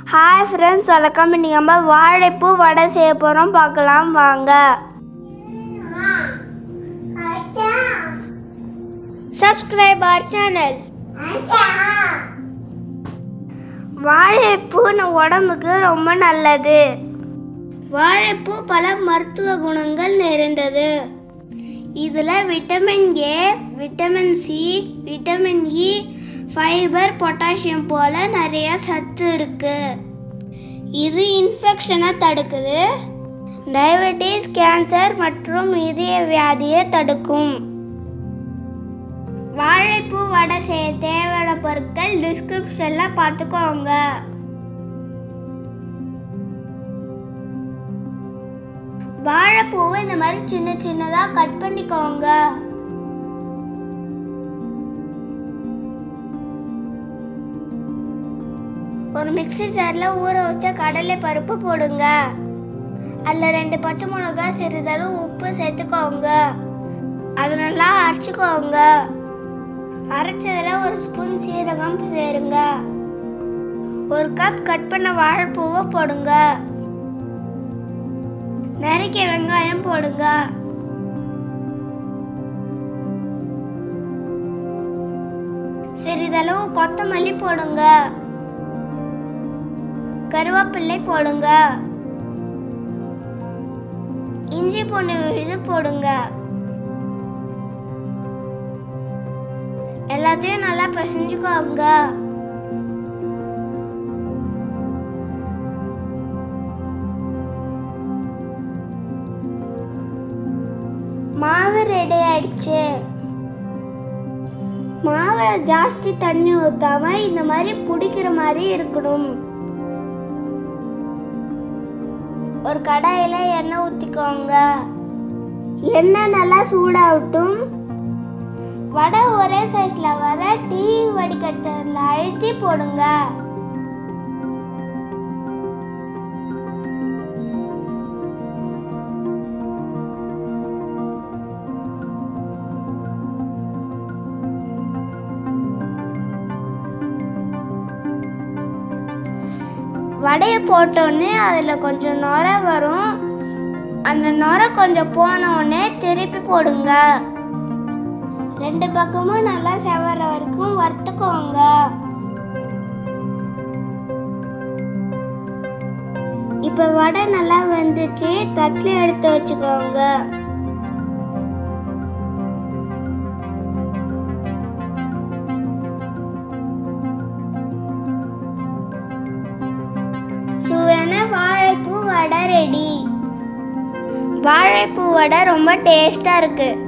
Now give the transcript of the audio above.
hi friends வணக்கம் இன்னைக்கு நம்ம வாழைப்பூ வடை செய்ய போகிறோம் பார்க்கலாம் வாங்க சப்ஸ்கிரைப் அவர் சேனல் வாழைப்பூ நம்ம உடம்புக்கு ரொம்ப நல்லது வாழைப்பூ பல மருத்துவ குணங்கள் நிறைந்தது இதில் vitamin A vitamin C vitamin E fibre potassium போல நிறைய சத்து இருக்கு இது இன்ஃபெக்ஷனை தடுக்குது டயபெட்டிஸ் கேன்சர் மற்றும் இதய வியாதியை தடுக்கும் வாழைப்பூ வடை செய்ய தேவையான பொருட்கள் டிஸ்கிரிப்ஷனில் பார்த்துக்கோங்க வாழைப்பூவை இந்த மாதிரி சின்ன சின்னதாக கட் பண்ணிக்கோங்க ஒரு மிக்ஸி ஜாரில் ஊற வச்ச கடலை பருப்பு போடுங்க அதில் ரெண்டு பச்சை மிளகாய் சிறிதளவு உப்பு சேர்த்துக்கோங்க அதை நல்லா அரைச்சிக்கோங்க அரைச்சதில் ஒரு ஸ்பூன் சீரகம் சேருங்க ஒரு கப் கட் பண்ண வாழைப்பூவை போடுங்க நறுக்கிய வெங்காயம் போடுங்க சிறிதளவு கொத்தமல்லி போடுங்க கருவேப்பிள்ளை போடுங்க இஞ்சி பூண்டு விழுது போடுங்க எல்லாத்தையும் நல்லா பிசைஞ்சுக்கோங்க மாவு ரெடி ஆயிடுச்சு மாவை ஜாஸ்தி தண்ணி ஊத்தாம இந்த மாதிரி பிடிக்கிற மாதிரி இருக்கணும் ஒரு கடாயில எண்ணெய் ஊத்திக்கோங்க எண்ணெய் நல்லா சூடாகட்டும் வடை ஒரே சைஸ்ல வர டீ வடிகட்டல அழுத்தி போடுங்க வடையை போட்டோடனே அதில் கொஞ்சம் நுர வரும் அந்த நுர கொஞ்சம் போன உடனே திருப்பி போடுங்க ரெண்டு பக்கமும் நல்லா செவற வரைக்கும் வறுத்துக்கோங்க இப்போ வடை நல்லா வெந்துச்சு தட்டில் எடுத்து வச்சுக்கோங்க சுவையான வாழைப்பூ வடை ரெடி வாழைப்பூ வடை ரொம்ப டேஸ்டாக இருக்குது